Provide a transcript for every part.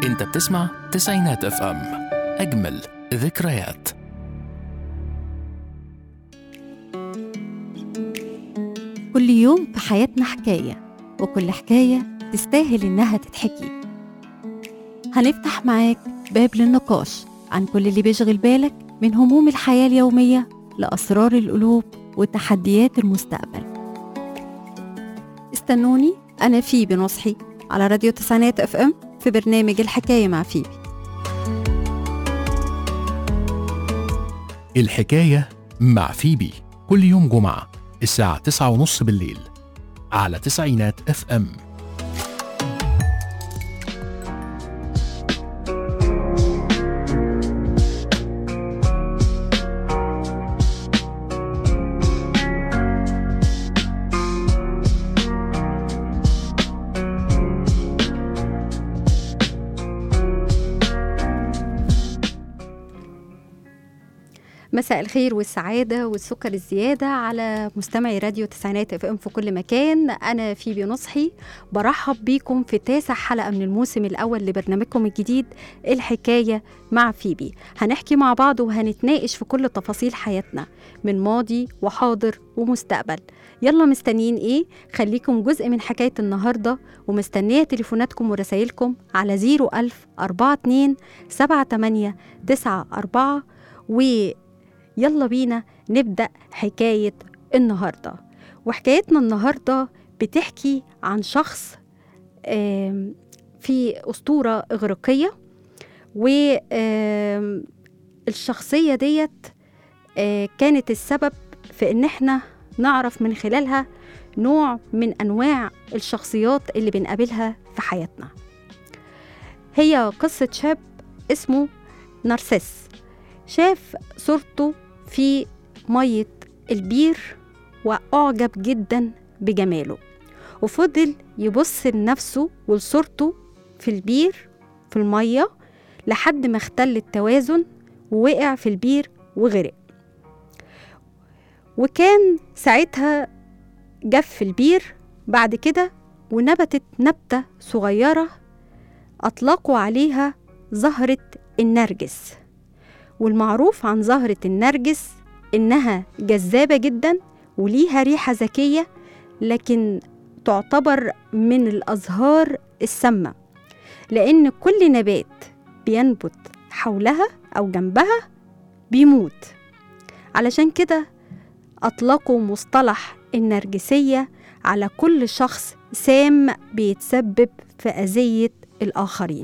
انت بتسمع تسعينات اف ام اجمل ذكريات كل يوم في حياتنا حكاية وكل حكاية تستاهل إنها تتحكي هنفتح معاك باب للنقاش عن كل اللي بيشغل بالك من هموم الحياة اليومية لأسرار القلوب وتحديات المستقبل استنوني أنا فيبي نصحي على راديو تسعينات اف ام في برنامج الحكاية مع فيبي الحكاية مع فيبي كل يوم جمعة الساعة تسعة ونص بالليل على تسعينات اف ام مساء الخير والسعادة والسكر الزيادة على مستمعي راديو تسعينات اف ام في كل مكان أنا فيبي نصحي برحب بيكم في تاسع حلقة من الموسم الأول لبرنامجكم الجديد الحكاية مع فيبي هنحكي مع بعض وهنتناقش في كل تفاصيل حياتنا من ماضي وحاضر ومستقبل يلا مستنيين ايه خليكم جزء من حكاية النهاردة ومستنية تليفوناتكم ورسايلكم على 01000 42 78 94 و يلا بينا نبدأ حكاية النهاردة وحكايتنا النهاردة بتحكي عن شخص آم، في أسطورة إغريقية والشخصية ديت آه، كانت السبب في إن إحنا نعرف من خلالها نوع من أنواع الشخصيات اللي بنقابلها في حياتنا هي قصة شاب اسمه نارسيس شاف صورته في مية البير وأعجب جدا بجماله وفضل يبص لنفسه ولصورته في البير في المية لحد ما اختل التوازن ووقع في البير وغرق وكان ساعتها جف البير بعد كده ونبتت نبتة صغيرة أطلقوا عليها زهرة النرجس والمعروف عن زهرة النرجس إنها جذابة جدا وليها ريحة ذكية لكن تعتبر من الأزهار السامة لأن كل نبات بينبت حولها أو جنبها بيموت علشان كده أطلقوا مصطلح النرجسية على كل شخص سام بيتسبب في أذية الآخرين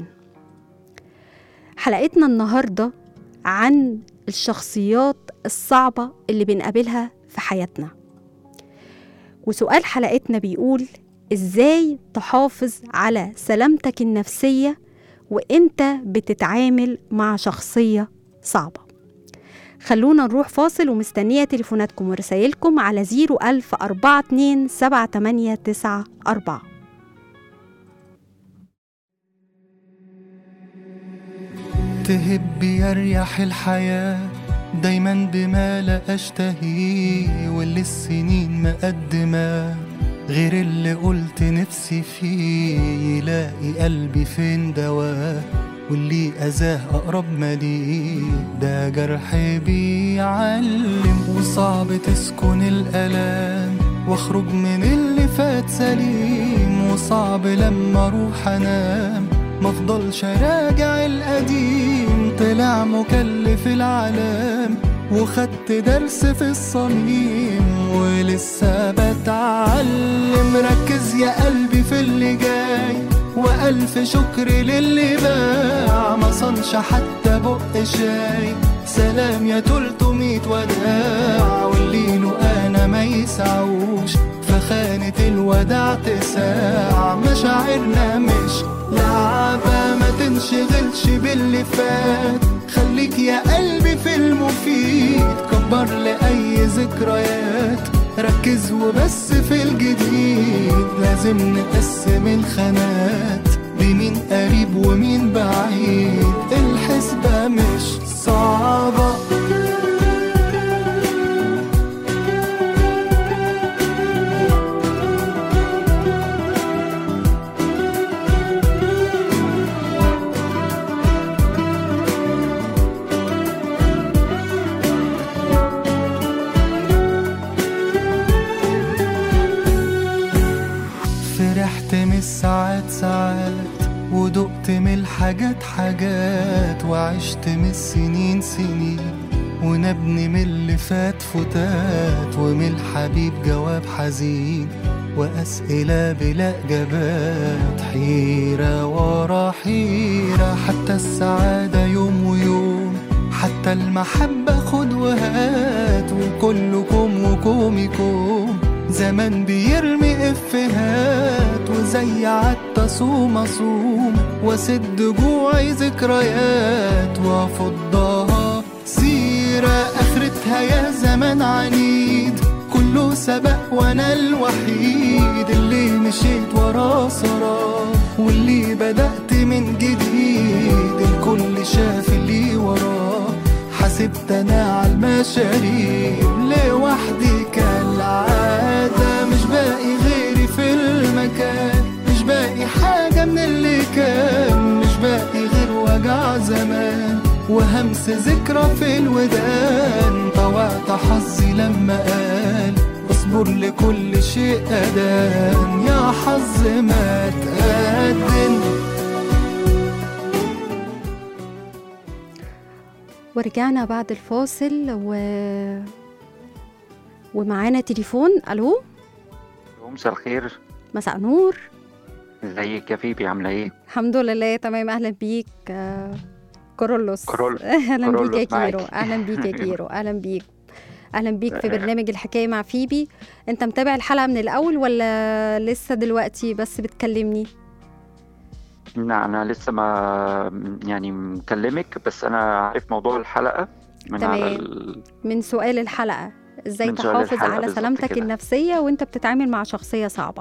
حلقتنا النهارده عن الشخصيات الصعبة اللي بنقابلها في حياتنا وسؤال حلقتنا بيقول ازاي تحافظ على سلامتك النفسية وانت بتتعامل مع شخصية صعبة خلونا نروح فاصل ومستنية تليفوناتكم ورسايلكم على 01000 42 7894 تهب يريح الحياة دايما بما لا أشتهيه واللي السنين مقدمة غير اللي قلت نفسي فيه يلاقي قلبي فين دواه واللي أذاه أقرب ما ليه ده جرح بيعلم وصعب تسكن الألام واخرج من اللي فات سليم وصعب لما اروح انام مفضلش راجع القديم طلع مكلف العالم وخدت درس في الصميم ولسه بتعلم ركز يا قلبي في اللي جاي وألف شكر للي باع ما صنش حتى بق شاي سلام يا تلتمية وداع واللي له أنا ما يسعوش فخانة الوداع تساع مشاعرنا مش لعبة ما تنشغلش باللي فات خليك يا قلبي في المفيد كبر لأي ذكريات ركز وبس في الجديد لازم نقسم الخانات بمين قريب ومين بعيد الحسبة مش صعبة فرحت من الساعات ساعات ودقت من الحاجات حاجات وعشت من السنين سنين ونبني من اللي فات فتات ومن الحبيب جواب حزين وأسئلة بلا إجابات حيرة ورا حيرة حتى السعادة يوم ويوم حتى المحبة خد وهات وكلكم وكومكم زمان بيرمي افهات وزي عدت اصوم اصوم واسد جوعي ذكريات وافضها سيرة اخرتها يا زمان عنيد كله سبق وانا الوحيد اللي مشيت وراه سراه واللي بدأت من جديد الكل شاف اللي وراه حسبت انا على المشاريب لوحدي كالعادة مش باقي غيري في المكان مش باقي حاجة من اللي كان مش باقي غير وجع زمان وهمس ذكرى في الودان طوعت حظي لما قال اصبر لكل شيء أدان يا حظ ما تقدم ورجعنا بعد الفاصل و... ومعانا تليفون الو مساء الخير مساء نور ازيك يا فيبي عامله ايه الحمد لله تمام اهلا بيك آه، كورولوس كورول- اهلا بيك يا كورولوس معاك. كيرو اهلا بيك يا كيرو اهلا بيك اهلا بيك في برنامج الحكايه مع فيبي انت متابع الحلقه من الاول ولا لسه دلوقتي بس بتكلمني لا انا لسه ما يعني مكلمك بس انا عارف موضوع الحلقه من تمام. على ال... من سؤال الحلقه ازاي من سؤال تحافظ الحلقة على بالظبط سلامتك كده. النفسيه وانت بتتعامل مع شخصيه صعبه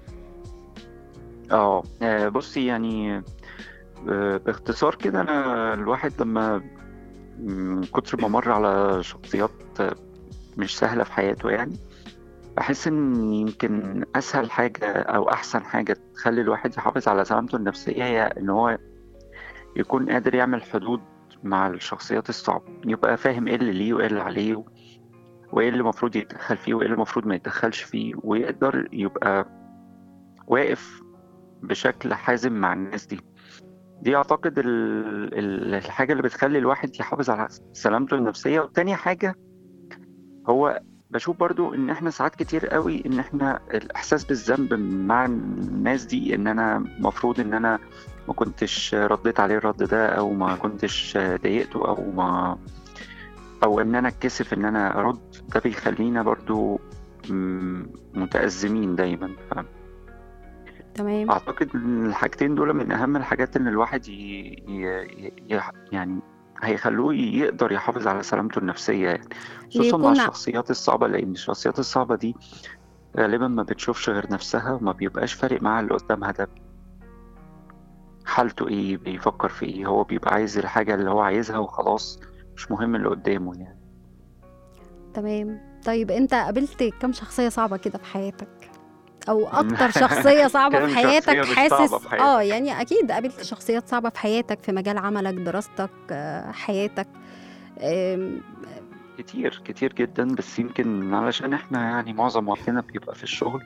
اه آه، بصي يعني آه، باختصار كده انا الواحد لما من كتر ما مر على شخصيات آه، مش سهله في حياته يعني بحس ان يمكن اسهل حاجه او احسن حاجه تخلي الواحد يحافظ على سلامته النفسيه هي ان هو يكون قادر يعمل حدود مع الشخصيات الصعبة يبقى فاهم ايه اللي ليه وايه اللي عليه وايه اللي المفروض يتدخل فيه وايه اللي المفروض ما يتدخلش فيه ويقدر يبقى واقف بشكل حازم مع الناس دي دي اعتقد ال... ال- الحاجة اللي بتخلي الواحد يحافظ على سلامته النفسية والتاني حاجة هو بشوف برضو ان احنا ساعات كتير قوي ان احنا الاحساس بالذنب مع الناس دي ان انا مفروض ان انا ما كنتش رديت عليه الرد ده او ما كنتش ضايقته او ما او ان انا اتكسف ان انا ارد ده بيخلينا برضو م- متأزمين دايما تمام فاعتقد ان الحاجتين دول من اهم الحاجات ان الواحد ي... ي... ي... يعني هيخلوه يقدر يحافظ على سلامته النفسية يعني خصوصا مع يكون- الشخصيات الصعبة لأن الشخصيات الصعبة دي غالبا ما بتشوفش غير نفسها وما بيبقاش فارق معاها اللي قدامها ده حالته ايه بيفكر في ايه هو بيبقى عايز الحاجة اللي هو عايزها وخلاص مش مهم اللي قدامه يعني تمام طيب انت قابلت كم شخصيه صعبه كده في حياتك او اكتر شخصيه صعبه كام في حياتك شخصية مش حاسس صعبة في حياتك؟ اه يعني اكيد قابلت شخصيات صعبه في حياتك في مجال عملك دراستك آه، حياتك آم، كتير كتير جدا بس يمكن علشان احنا يعني معظم وقتنا بيبقى في الشغل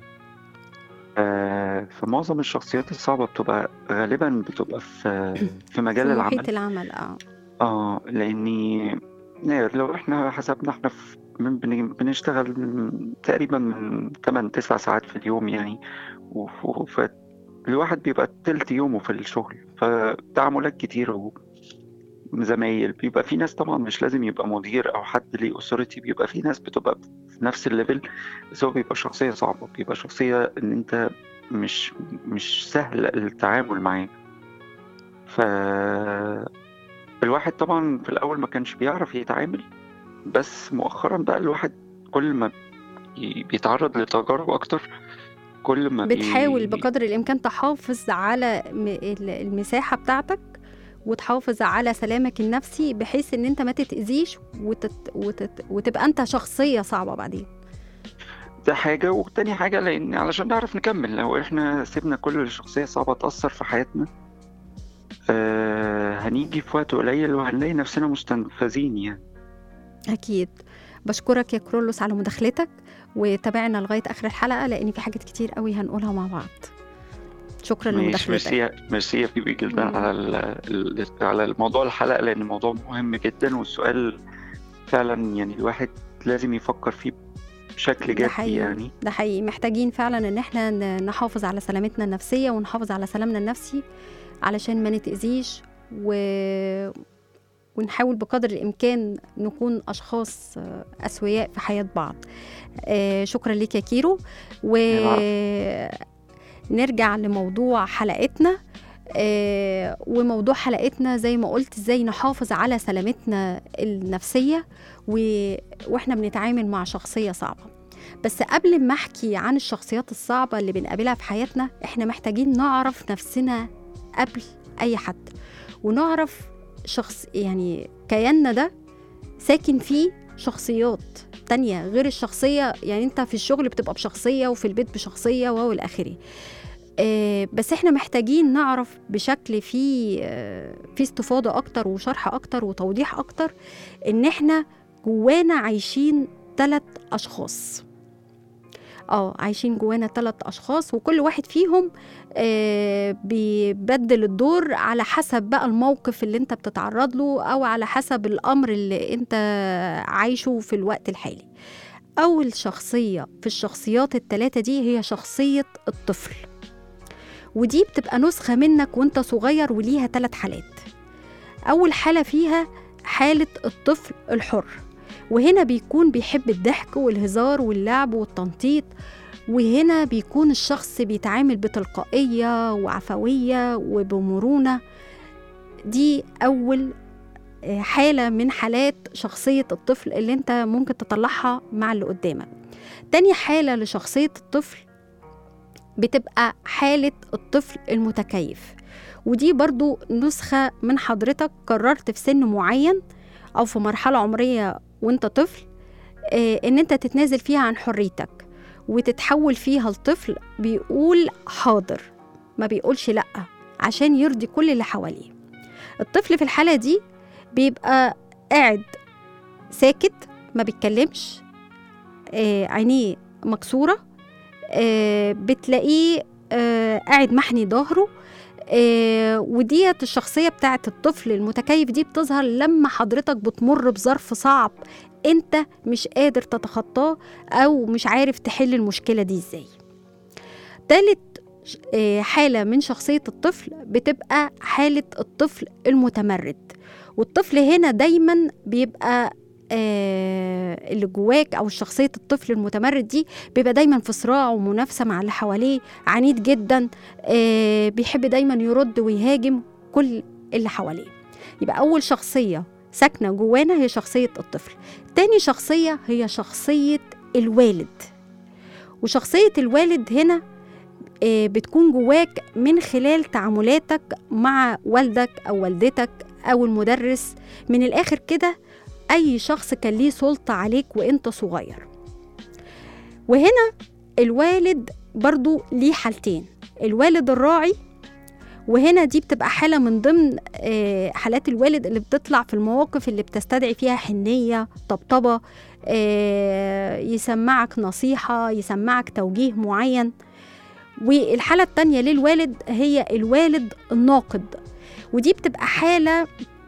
آه، فمعظم الشخصيات الصعبة بتبقى غالبا بتبقى في في مجال في العمل محيط العمل اه اه لاني لو احنا حسبنا احنا في من بن- بنشتغل من- تقريبا من 8 9 ساعات في اليوم يعني وف- وف- الواحد بيبقى تلت يومه في الشغل فتعاملات كتير وزمايل بيبقى في ناس طبعا مش لازم يبقى مدير او حد ليه اثوريتي بيبقى في ناس بتبقى في نفس الليفل بس هو بيبقى شخصية صعبة بيبقى شخصية ان انت مش مش سهل التعامل معاه ف الواحد طبعا في الأول ما كانش بيعرف يتعامل بس مؤخرا بقى الواحد كل ما بي- بيتعرض لتجارب أكتر كل ما بي- بتحاول بقدر الامكان تحافظ على م- ال- المساحه بتاعتك وتحافظ على سلامك النفسي بحيث ان انت ما تتاذيش وتت... وتت... وتبقى انت شخصيه صعبه بعدين ده حاجة وتاني حاجة لأن علشان نعرف نكمل لو إحنا سيبنا كل شخصية صعبة تأثر في حياتنا آه هنيجي في وقت قليل وهنلاقي نفسنا مستنفذين يعني اكيد بشكرك يا كرولوس على مداخلتك وتابعنا لغايه اخر الحلقه لان في حاجات كتير قوي هنقولها مع بعض شكرا ماشي لمداخلتك ميرسي ميرسي يا فيبي جدا مم. على ال- ال- على الموضوع الحلقة لأن الموضوع مهم جدا والسؤال فعلا يعني الواحد لازم يفكر فيه بشكل ده جدي حقيقي. يعني ده حقيقي محتاجين فعلا ان احنا ن- نحافظ على سلامتنا النفسية ونحافظ على سلامنا النفسي علشان ما نتأذيش و... ونحاول بقدر الإمكان نكون أشخاص آه، أسوياء في حياة بعض آه، شكرا لك يا كيرو ونرجع لموضوع حلقتنا آه، وموضوع حلقتنا زي ما قلت ازاي نحافظ على سلامتنا النفسية و... واحنا بنتعامل مع شخصية صعبة بس قبل ما احكي عن الشخصيات الصعبة اللي بنقابلها في حياتنا احنا محتاجين نعرف نفسنا قبل اي حد ونعرف شخص يعني كياننا ده ساكن فيه شخصيات تانية غير الشخصية يعني انت في الشغل بتبقى بشخصية وفي البيت بشخصية وهو الآخري آه، بس احنا محتاجين نعرف بشكل فيه آه، فيه استفاضة أكتر وشرح أكتر وتوضيح أكتر إن احنا جوانا عايشين ثلاث أشخاص اه عايشين جوانا ثلاث أشخاص وكل واحد فيهم آه بيبدل الدور على حسب بقى الموقف اللي انت بتتعرض له أو على حسب الأمر اللي انت عايشه في الوقت الحالي أول شخصية في الشخصيات الثلاثة دي هي شخصية الطفل ودي بتبقى نسخة منك وانت صغير وليها ثلاث حالات أول حالة فيها حالة الطفل الحر وهنا بيكون بيحب الضحك والهزار واللعب والتنطيط وهنا بيكون الشخص بيتعامل بتلقائية وعفوية وبمرونة دي أول آه، حالة من حالات شخصية الطفل اللي انت ممكن تطلعها مع اللي قدامك تاني حالة لشخصية الطفل بتبقى حالة الطفل المتكيف ودي برضو نسخة من حضرتك قررت في سن معين أو في مرحلة عمرية وانت طفل آه، ان انت تتنازل فيها عن حريتك وتتحول فيها لطفل بيقول حاضر ما بيقولش لأ عشان يرضي كل اللي حواليه الطفل في الحالة دي بيبقى قاعد ساكت ما بيتكلمش آه، عينيه مكسورة آه، بتلاقيه آه، قاعد محني ظهره آه، وديت الشخصية بتاعت الطفل المتكيف دي بتظهر لما حضرتك بتمر بظرف صعب انت مش قادر تتخطاه او مش عارف تحل المشكلة دي ازاي تالت ش- آه، حالة من شخصية الطفل بتبقى حالة الطفل المتمرد والطفل هنا دايما بيبقى آه اللي جواك او شخصيه الطفل المتمرد دي بيبقى دايما في صراع ومنافسه مع اللي حواليه عنيد جدا آه بيحب دايما يرد ويهاجم كل اللي حواليه يبقى اول شخصيه ساكنه جوانا هي شخصيه الطفل تاني شخصيه هي شخصيه الوالد وشخصيه الوالد هنا آه، بتكون جواك من خلال تعاملاتك مع والدك او والدتك او المدرس من الاخر كده اي شخص كان ليه سلطه عليك وانت صغير وهنا الوالد برضو ليه حالتين الوالد الراعي وهنا دي بتبقى حالة من ضمن آه، حالات الوالد اللي بتطلع في المواقف اللي بتستدعي فيها حنية طبطبة آه، يسمعك نصيحة يسمعك توجيه معين والحالة التانية للوالد هي الوالد الناقد ودي بتبقى حالة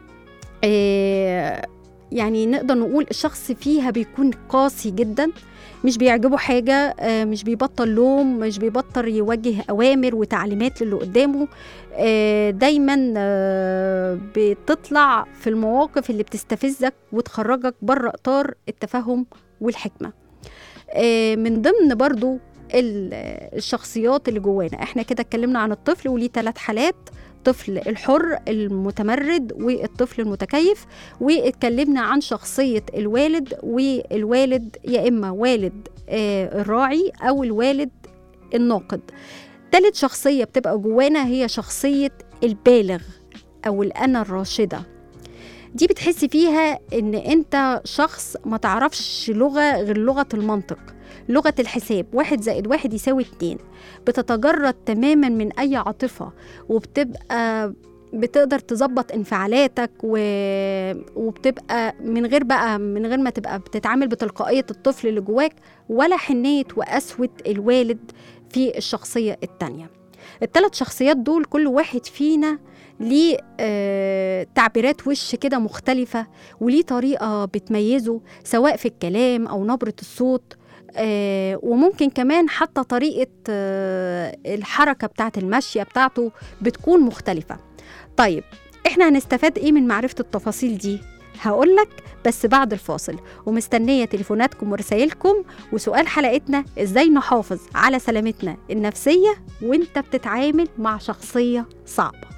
آه، يعني نقدر نقول الشخص فيها بيكون قاسي جدا مش بيعجبه حاجة آه، مش بيبطل لوم مش بيبطل يوجه أوامر وتعليمات للي قدامه آه، دايما آه، بتطلع في المواقف اللي بتستفزك وتخرجك بره إطار التفهم والحكمة آه، من ضمن برضو ال- الشخصيات اللي جوانا احنا كده اتكلمنا عن الطفل وليه ثلاث حالات الطفل الحر المتمرد والطفل المتكيف واتكلمنا عن شخصية الوالد والوالد يا إما والد آه، الراعي أو الوالد الناقد تالت شخصية بتبقى جوانا هي شخصية البالغ أو الأنا الراشدة دي بتحس فيها ان انت شخص ما تعرفش لغة غير لغة المنطق لغة الحساب واحد زائد واحد يساوي اتنين بتتجرد تماما من اي عاطفة وبتبقى بتقدر تظبط انفعالاتك و... وبتبقى من غير بقى من غير ما تبقى بتتعامل بتلقائية الطفل اللي جواك ولا حنية وقسوة الوالد في الشخصية التانية الثلاث شخصيات دول كل واحد فينا ليه آه تعبيرات وش كده مختلفة وليه طريقة بتميزه سواء في الكلام أو نبرة الصوت آه وممكن كمان حتى طريقة آه الحركة بتاعت المشية بتاعته بتكون مختلفة طيب احنا هنستفاد ايه من معرفة التفاصيل دي هقولك بس بعد الفاصل ومستنية تليفوناتكم ورسايلكم وسؤال حلقتنا ازاي نحافظ على سلامتنا النفسية وانت بتتعامل مع شخصية صعبة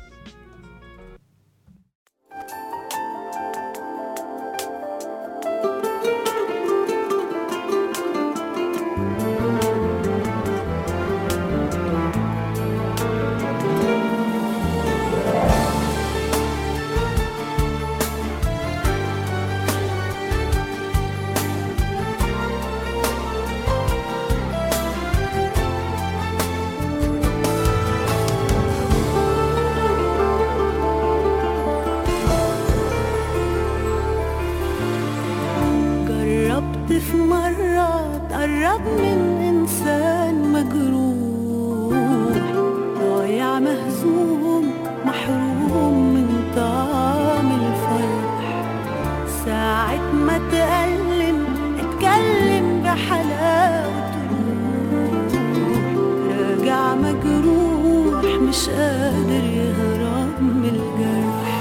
جربت في مرة تقرب من إنسان مجروح ضايع مهزوم محروم من طعم الفرح ساعة ما تألم اتكلم بحلاوة روح راجع مجروح مش قادر يهرب من الجرح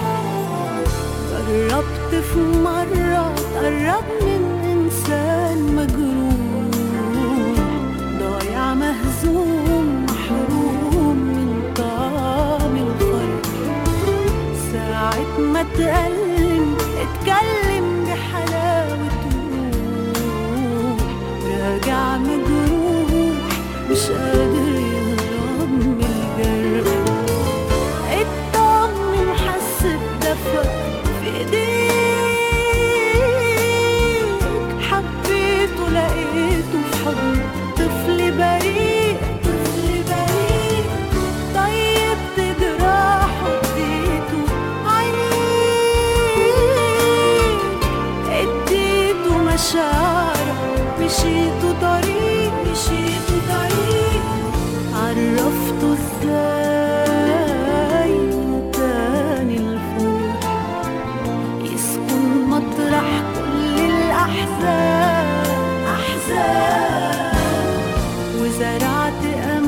جربت في مرة تقرب من إنسان مجروح ضايع مهزوم محروم من طعم الفرح ساعة ما تألم اتكلم بحلاوة روح راجع مجروح مش قادر يهرب من الجرح اطمن حس بدفى في ايديك حبيته لقيته في حضن طفل بريء طفل بريء طيبت جراحه اديته عينيك اديته مشاعرك مشيته طريق مشيته طريق عرفته ازاي من تاني الفرح يسكن مطرح كل الأحزان أحزان وزرعت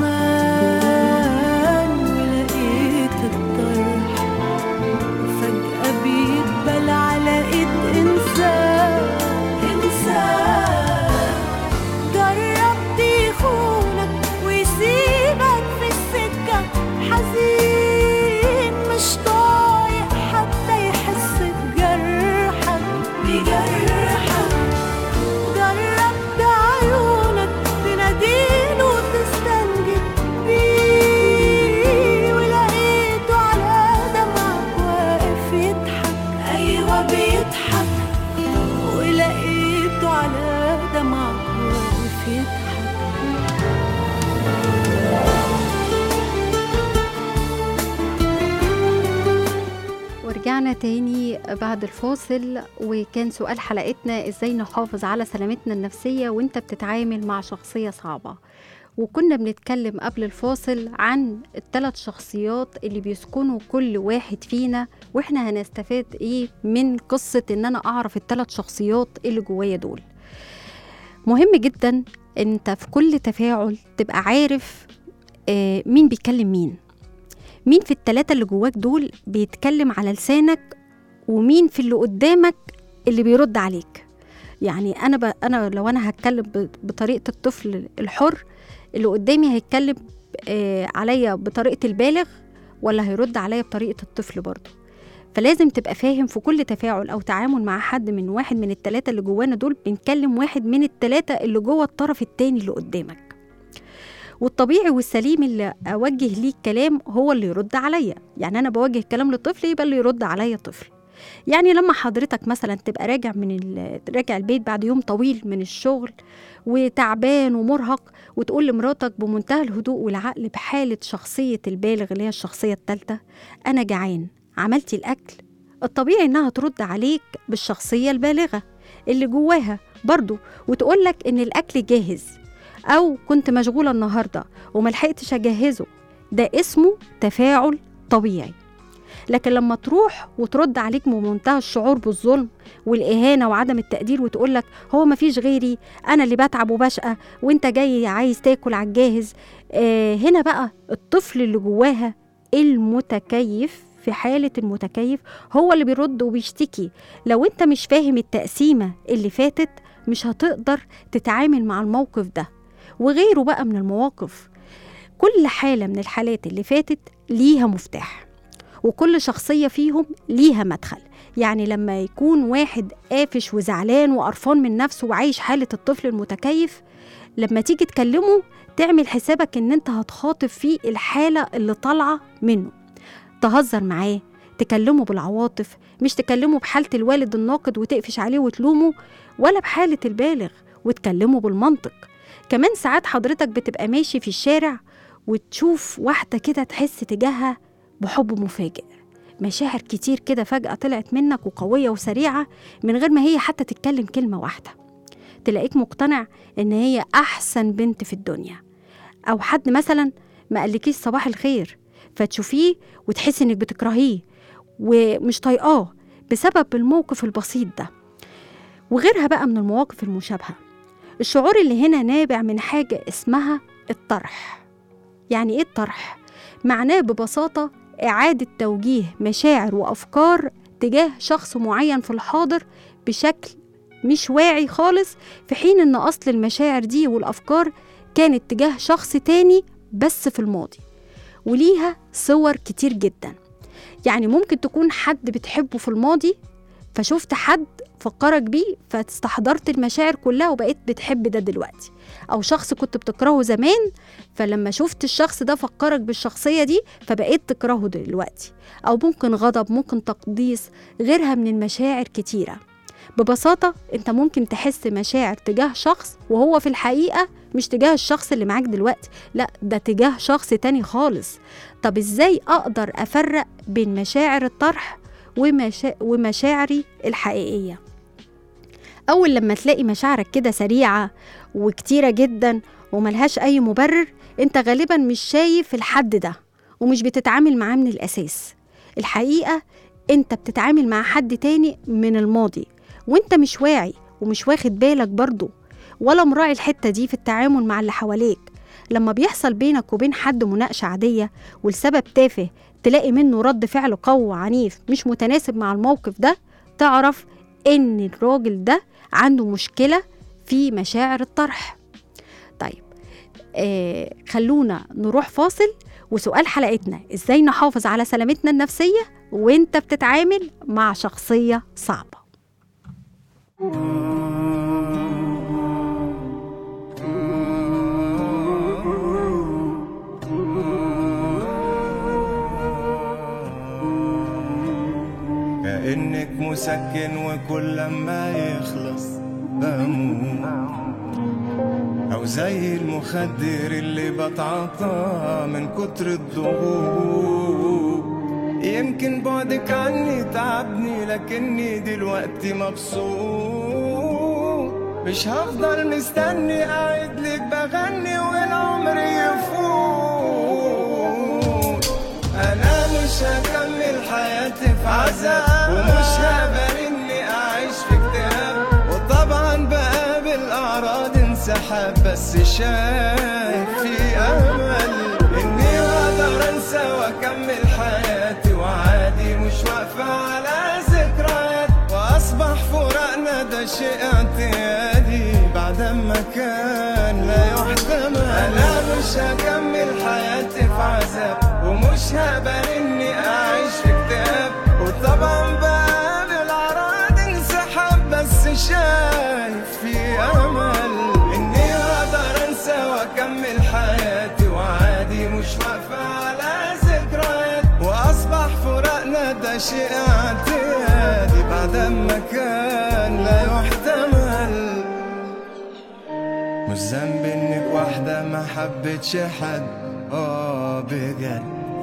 أمان ولقيت الطرح فجأة بيقبل على إيد إنسان إنسان جربت يخونك ويسيبك في السكة حزين مش طايق حتى يحس بجرحك بجرحك جربت عيونك تناديله وتستنجد بيه ولقيته على دمعك واقف يضحك أيوة بيضحك ولقيته على دمعك واقف يضحك ورجعنا تاني بعد الفاصل وكان سؤال حلقتنا ازاي نحافظ على سلامتنا النفسية وانت بتتعامل مع شخصية صعبة وكنا بنتكلم قبل الفاصل عن الثلاث شخصيات اللي بيسكنوا كل واحد فينا واحنا هنستفاد ايه من قصة ان انا اعرف الثلاث شخصيات اللي جوايا دول مهم جدا انت في كل تفاعل تبقى عارف آه، مين بيكلم مين مين في التلاتة اللي جواك دول بيتكلم على لسانك ومين في اللي قدامك اللي بيرد عليك يعني انا ب... انا لو انا هتكلم ب... بطريقه الطفل الحر اللي قدامي هيتكلم آه عليا بطريقه البالغ ولا هيرد عليا بطريقه الطفل برضه فلازم تبقى فاهم في كل تفاعل او تعامل مع حد من واحد من التلاتة اللي جوانا دول بنكلم واحد من التلاتة اللي جوه الطرف التاني اللي قدامك والطبيعي والسليم اللي اوجه ليه الكلام هو اللي يرد عليا يعني انا بوجه الكلام للطفل يبقى اللي يرد عليا طفل يعني لما حضرتك مثلا تبقى راجع من ال- راجع البيت بعد يوم طويل من الشغل وتعبان ومرهق وتقول لمراتك بمنتهى الهدوء والعقل بحالة شخصية البالغ اللي هي الشخصية الثالثة أنا جعان عملتي الأكل الطبيعي إنها ترد عليك بالشخصية البالغة اللي جواها برضو وتقول لك إن الأكل جاهز أو كنت مشغولة النهاردة وملحقتش أجهزه ده اسمه تفاعل طبيعي لكن لما تروح وترد عليك بمنتهى الشعور بالظلم والإهانة وعدم التقدير وتقولك هو مفيش غيري أنا اللي بتعب وبشقى وأنت جاي عايز تاكل على الجاهز آه هنا بقى الطفل اللي جواها المتكيف في حالة المتكيف هو اللي بيرد وبيشتكي لو أنت مش فاهم التقسيمة اللي فاتت مش هتقدر تتعامل مع الموقف ده وغيره بقى من المواقف كل حالة من الحالات اللي فاتت ليها مفتاح وكل شخصية فيهم ليها مدخل يعني لما يكون واحد قافش وزعلان وقرفان من نفسه وعايش حالة الطفل المتكيف لما تيجي تكلمه تعمل حسابك ان انت هتخاطب فيه الحالة اللي طالعة منه تهزر معاه تكلمه بالعواطف مش تكلمه بحالة الوالد الناقد وتقفش عليه وتلومه ولا بحالة البالغ وتكلمه بالمنطق كمان ساعات حضرتك بتبقى ماشي في الشارع وتشوف واحدة كده تحس تجاهها بحب مفاجئ مشاعر كتير كده فجأة طلعت منك وقوية وسريعة من غير ما هي حتى تتكلم كلمة واحدة تلاقيك مقتنع إن هي أحسن بنت في الدنيا أو حد مثلا ما قالكيش صباح الخير فتشوفيه وتحسي إنك بتكرهيه ومش طايقاه بسبب الموقف البسيط ده وغيرها بقى من المواقف المشابهة الشعور اللي هنا نابع من حاجة اسمها الطرح يعني إيه الطرح؟ معناه ببساطة إعادة توجيه مشاعر وأفكار تجاه شخص معين في الحاضر بشكل مش واعي خالص في حين إن أصل المشاعر دي والأفكار كانت تجاه شخص تاني بس في الماضي وليها صور كتير جدا يعني ممكن تكون حد بتحبه في الماضي فشفت حد فكرك بيه فاستحضرت المشاعر كلها وبقيت بتحب ده دلوقتي او شخص كنت بتكرهه زمان فلما شفت الشخص ده فكرك بالشخصيه دي فبقيت تكرهه دلوقتي او ممكن غضب ممكن تقديس غيرها من المشاعر كتيره ببساطة انت ممكن تحس مشاعر تجاه شخص وهو في الحقيقة مش تجاه الشخص اللي معاك دلوقتي لا ده تجاه شخص تاني خالص طب ازاي اقدر افرق بين مشاعر الطرح ومشا... ومشاعري الحقيقية أول لما تلاقي مشاعرك كده سريعة وكتيرة جدا وملهاش أي مبرر أنت غالبا مش شايف الحد ده ومش بتتعامل معاه من الأساس الحقيقة أنت بتتعامل مع حد تاني من الماضي وأنت مش واعي ومش واخد بالك برضه ولا مراعي الحتة دي في التعامل مع اللي حواليك لما بيحصل بينك وبين حد مناقشة عادية والسبب تافه تلاقي منه رد فعل قوي وعنيف مش متناسب مع الموقف ده تعرف ان الراجل ده عنده مشكلة في مشاعر الطرح طيب آه خلونا نروح فاصل وسؤال حلقتنا ازاي نحافظ على سلامتنا النفسية وانت بتتعامل مع شخصية صعبة كأنك مسكن وكل لما يخلص بموت أو زي المخدر اللي بتعاطى من كتر الضغوط يمكن بعدك عني تعبني لكني دلوقتي مبسوط مش هفضل مستني قاعد لك بغني والعمر يفوت انا مش هكمل حياتي في عذاب ومش هقبل اني اعيش في اكتئاب وطبعا بقابل اعراض انسحاب بس شايف في امل اني اقدر انسى واكمل حياتي وعادي مش واقفه على ذكريات واصبح فراقنا ده شيء اعتيادي بعد ما كان لا يحتمل انا مش هكمل حياتي في عذاب ومش هقبل اني اعيش في اكتئاب وطبعا بقابل اعراض انسحاب بس شايف في امل اني اقدر انسى واكمل حياتي وعادي مش واقفه على ذكريات واصبح فراقنا ده شيء اعتيادي بعد ما كان لا يحتمل مش ذنب انك واحدة ما حبتش حد اه بجد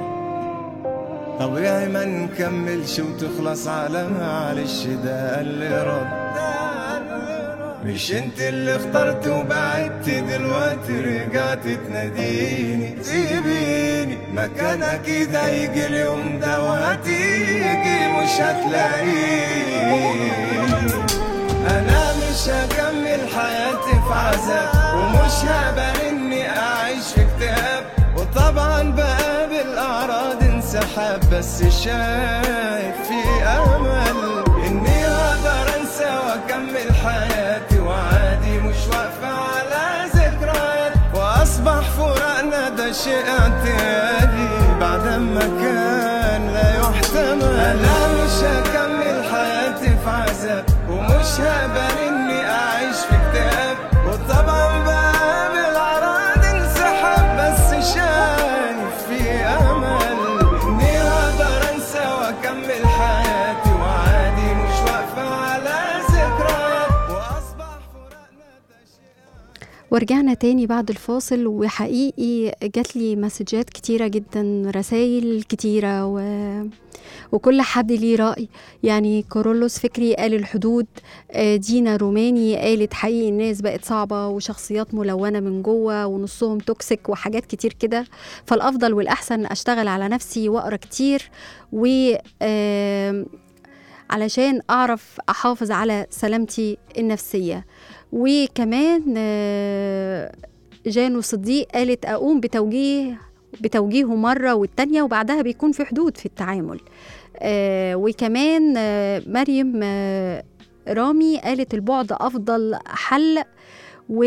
طبيعي ما نكملش وتخلص على معلش ده اللي رد مش انت اللي اخترت وبعدت دلوقتي رجعت تناديني سيبيني ما مكان اكيد هيجي اليوم ده وهتيجي مش هتلاقيه انا مش هكمل حياتي في عذاب ومش هقبل اني اعيش في اكتئاب وطبعا بقابل اعراض انسحاب بس شايف في امل اني اقدر انسى واكمل حياتي وعادي مش واقفه على ذكريات واصبح فراقنا ده شيء اعتيادي بعد ما كان لا يحتمل انا مش هكمل حياتي في عذاب ومش هقبل اني اعيش في اكتئاب وطبعا بقابل اعراض انسحاب بس شايف في امل اني اقدر انسى واكمل حياتي وعادي مش واقفه على ذكريات واصبح فراقنا ده شيء ورجعنا تاني بعد الفاصل وحقيقي جات لي مسجات كتيرة جدا رسائل كتيرة و... وكل حد ليه رأي يعني كورولوس فكري قال الحدود آه، دينا روماني قالت حقيقي الناس بقت صعبة وشخصيات ملونة من جوه ونصهم توكسيك وحاجات كتير كده فالأفضل والأحسن أشتغل على نفسي وأقرأ كتير و آم، علشان أعرف أحافظ على سلامتي النفسية وكمان آه، جانو صديق قالت أقوم بتوجيه بتوجيهه مرة والتانية وبعدها بيكون في حدود في التعامل آه، وكمان آه، مريم آه، رامي قالت البعد أفضل حل و...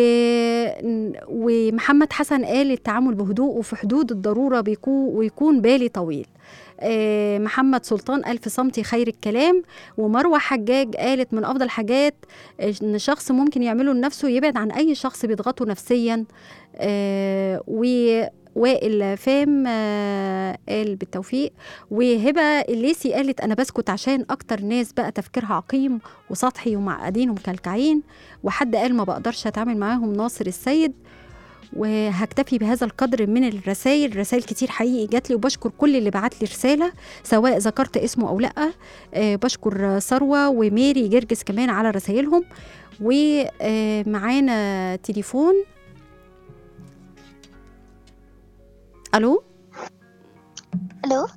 ومحمد حسن قال التعامل بهدوء وفي حدود الضرورة بيكون ويكون بالي طويل آه، محمد سلطان قال في صمتي خير الكلام ومروة حجاج قالت من أفضل حاجات إن شخص ممكن يعمله لنفسه يبعد عن أي شخص بيضغطه نفسيا آه، ووائل فام آه، قال بالتوفيق وهبة الليسي قالت أنا بسكت عشان أكتر ناس بقى تفكيرها عقيم وسطحي ومعقدين ومكلكعين وحد قال ما بقدرش أتعامل معاهم ناصر السيد وهكتفي بهذا القدر من الرسائل رسائل كتير حقيقي جات لي وبشكر كل اللي بعت لي رسالة سواء ذكرت اسمه أو لأ آه، بشكر ثروة وميري جرجس كمان على رسائلهم ومعانا تليفون ألو الو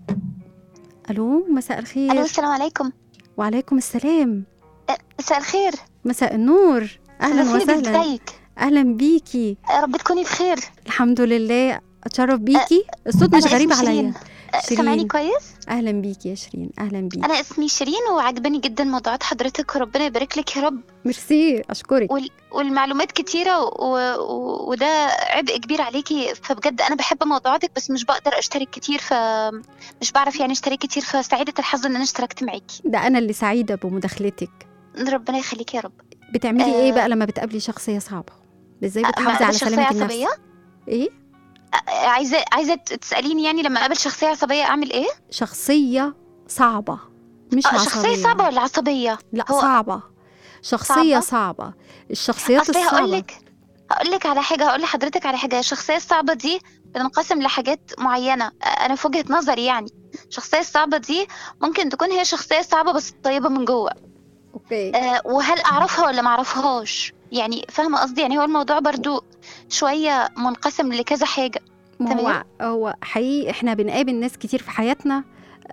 ألو مساء الو الخير السلام عليكم وعليكم السلام مساء الخير مساء النور أهلا أستاذة فيبي، وسهلا ازيك أهلا بيكي يا رب تكوني بخير الحمد لله أتشرف بيكي الصوت مش أنا غريب اسمي عليا شيرين. أه، شيرين. سامعاني كويس أهلا بيكي يا شيرين أهلا بيكي انا اسمي شيرين وعجباني جدا موضوعات حضرتك وربنا يبارك لك يا رب ميرسي أشكرك وال... والمعلومات كتيره و... و... وده عبء كبير عليكي فبجد انا بحب موضوعاتك بس مش بقدر اشترك كتير فمش بعرف يعني اشترك كتير فسعيده الحظ ان انا اشتركت معاكي ده أنا اللي سعيدة بمداخلتك ربنا يخليكي يا رب بتعملي آه. إيه بقى لما بتقابلي شخصية صعبة ازاي أه، بتحافظي ما على شخصية سلامة النفس عصبية؟ ايه أه، عايزه عايزه تساليني يعني لما اقابل شخصيه عصبيه اعمل ايه شخصية صعبة مش أه، عصبية شخصيه صعبه ولا عصبيه لا هو- صعبة شخصية صعبة الشخصيات اصل هقول الصعبة لك هقول لك على حاجه هقول لحضرتك على حاجه الشخصيه الصعبه دي بتنقسم لحاجات معينه انا في وجهه نظري يعني الشخصيه الصعبه دي ممكن تكون هي شخصيه صعبه بس طيبه من جوه اوكي أه وهل اعرفها ولا ما اعرفهاش يعني فاهمه قصدي يعني هو الموضوع برضو شويه منقسم لكذا حاجه ما هو تمام. هو حقيقي احنا بنقابل ناس كتير في حياتنا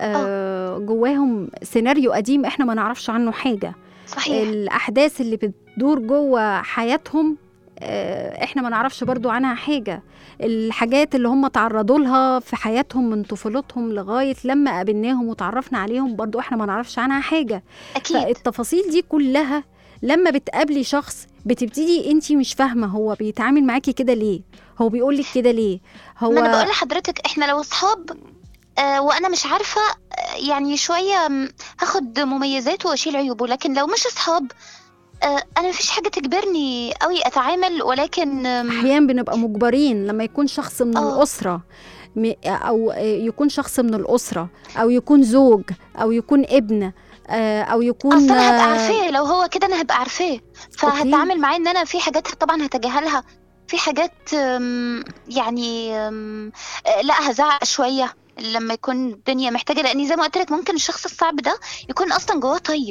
آه جواهم سيناريو قديم احنا ما نعرفش عنه حاجة صحيح الأحداث اللي بتدور جوه حياتهم آه، احنا ما نعرفش برضو عنها حاجة الحاجات اللي هم تعرضوا لها في حياتهم من طفولتهم لغاية لما قابلناهم وتعرفنا عليهم برضو احنا ما نعرفش عنها حاجة اكيد فالتفاصيل دي كلها لما بتقابلي شخص بتبتدي انت مش فاهمة هو بيتعامل معاكي كده ليه هو بيقولك كده ليه هو ما انا بقول لحضرتك احنا لو اصحاب آه وانا مش عارفه آه يعني شويه م، هاخد مميزاته واشيل عيوبه لكن لو مش اصحاب آه انا مفيش حاجه تجبرني قوي اتعامل ولكن آم، احيانا بنبقى مجبرين لما يكون شخص من آه. الاسره م- او يكون شخص من الاسره او يكون زوج او يكون ابن آه، او يكون اصل انا هبقى آه، عارفاه لو هو كده انا هبقى عارفاه فهتعامل معاه ان انا في حاجات طبعا هتجاهلها في حاجات آم، يعني آم، آه، لا هزعق شويه لما يكون الدنيا محتاجه لاني زي ما قلت لك ممكن الشخص الصعب ده يكون اصلا جواه طيب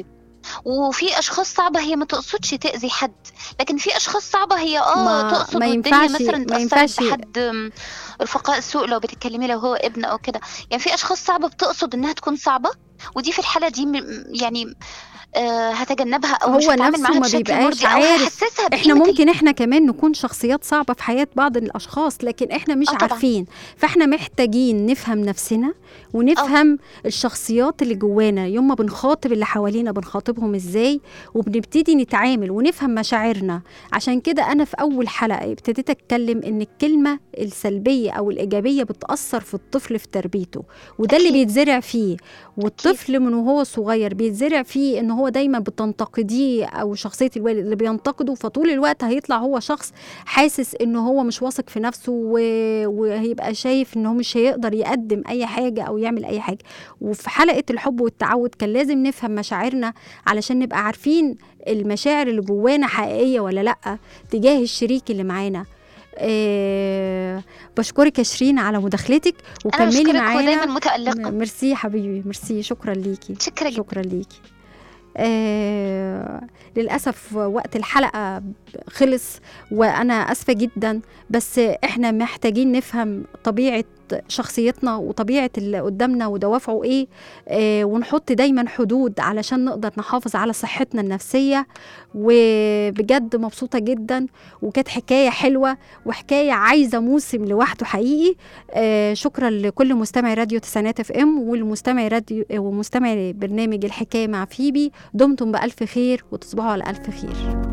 وفي اشخاص صعبه هي ما تقصدش تاذي حد لكن في اشخاص صعبه هي اه ما- تقصد ما والدنيا ينفعش- مثلا ما تاثرت ينفعش- بحد م، رفقاء السوء لو بتتكلمي لو هو ابن او كده يعني في اشخاص صعبه بتقصد انها تكون صعبه ودي في الحاله دي م- يعني آه هتجنبها او مش هو هتعامل نفسه معاها ما بشكل بيبقاش مرضي او عارف. هحسسها احنا بقيمة ممكن احنا كمان نكون شخصيات صعبة في حياة بعض الاشخاص لكن احنا مش آه طبعاً. عارفين فاحنا محتاجين نفهم نفسنا ونفهم الشخصيات اللي جوانا يوم ما بنخاطب اللي حوالينا بنخاطبهم ازاي وبنبتدي نتعامل ونفهم مشاعرنا عشان كده انا في اول حلقة ابتديت اتكلم ان الكلمة السلبية او الايجابية بتأثر في الطفل في تربيته وده اللي أكيد. بيتزرع فيه والطفل من وهو صغير بيتزرع فيه ان هو دايما بتنتقديه او شخصيه الوالد اللي بينتقده فطول الوقت هيطلع هو شخص حاسس ان هو مش واثق في نفسه و- وهيبقى شايف ان هو مش هيقدر يقدم اي حاجه او يعمل اي حاجه وفي حلقه الحب والتعود كان لازم نفهم مشاعرنا علشان نبقى عارفين المشاعر اللي جوانا حقيقيه ولا لا تجاه الشريك اللي معانا أه بشكرك يا شيرين على مداخلتك انا وكملي بشكرك معانا ودايما متالقه ميرسي يا حبيبي ميرسي شكرا ليكي شكرا جدا شكرا ليكي آه للأسف وقت الحلقة خلص وأنا أسفة جدا بس إحنا محتاجين نفهم طبيعة شخصيتنا وطبيعة اللي قدامنا ودوافعه إيه آه ونحط دايما حدود علشان نقدر نحافظ على صحتنا النفسية وبجد مبسوطة جدا وكانت حكاية حلوة وحكاية عايزة موسم لوحده حقيقي آه شكرا لكل مستمعي راديو تسعينات اف ام والمستمعي راديو ومستمعي برنامج الحكاية مع فيبي دمتم بألف خير وتصبحوا على ألف خير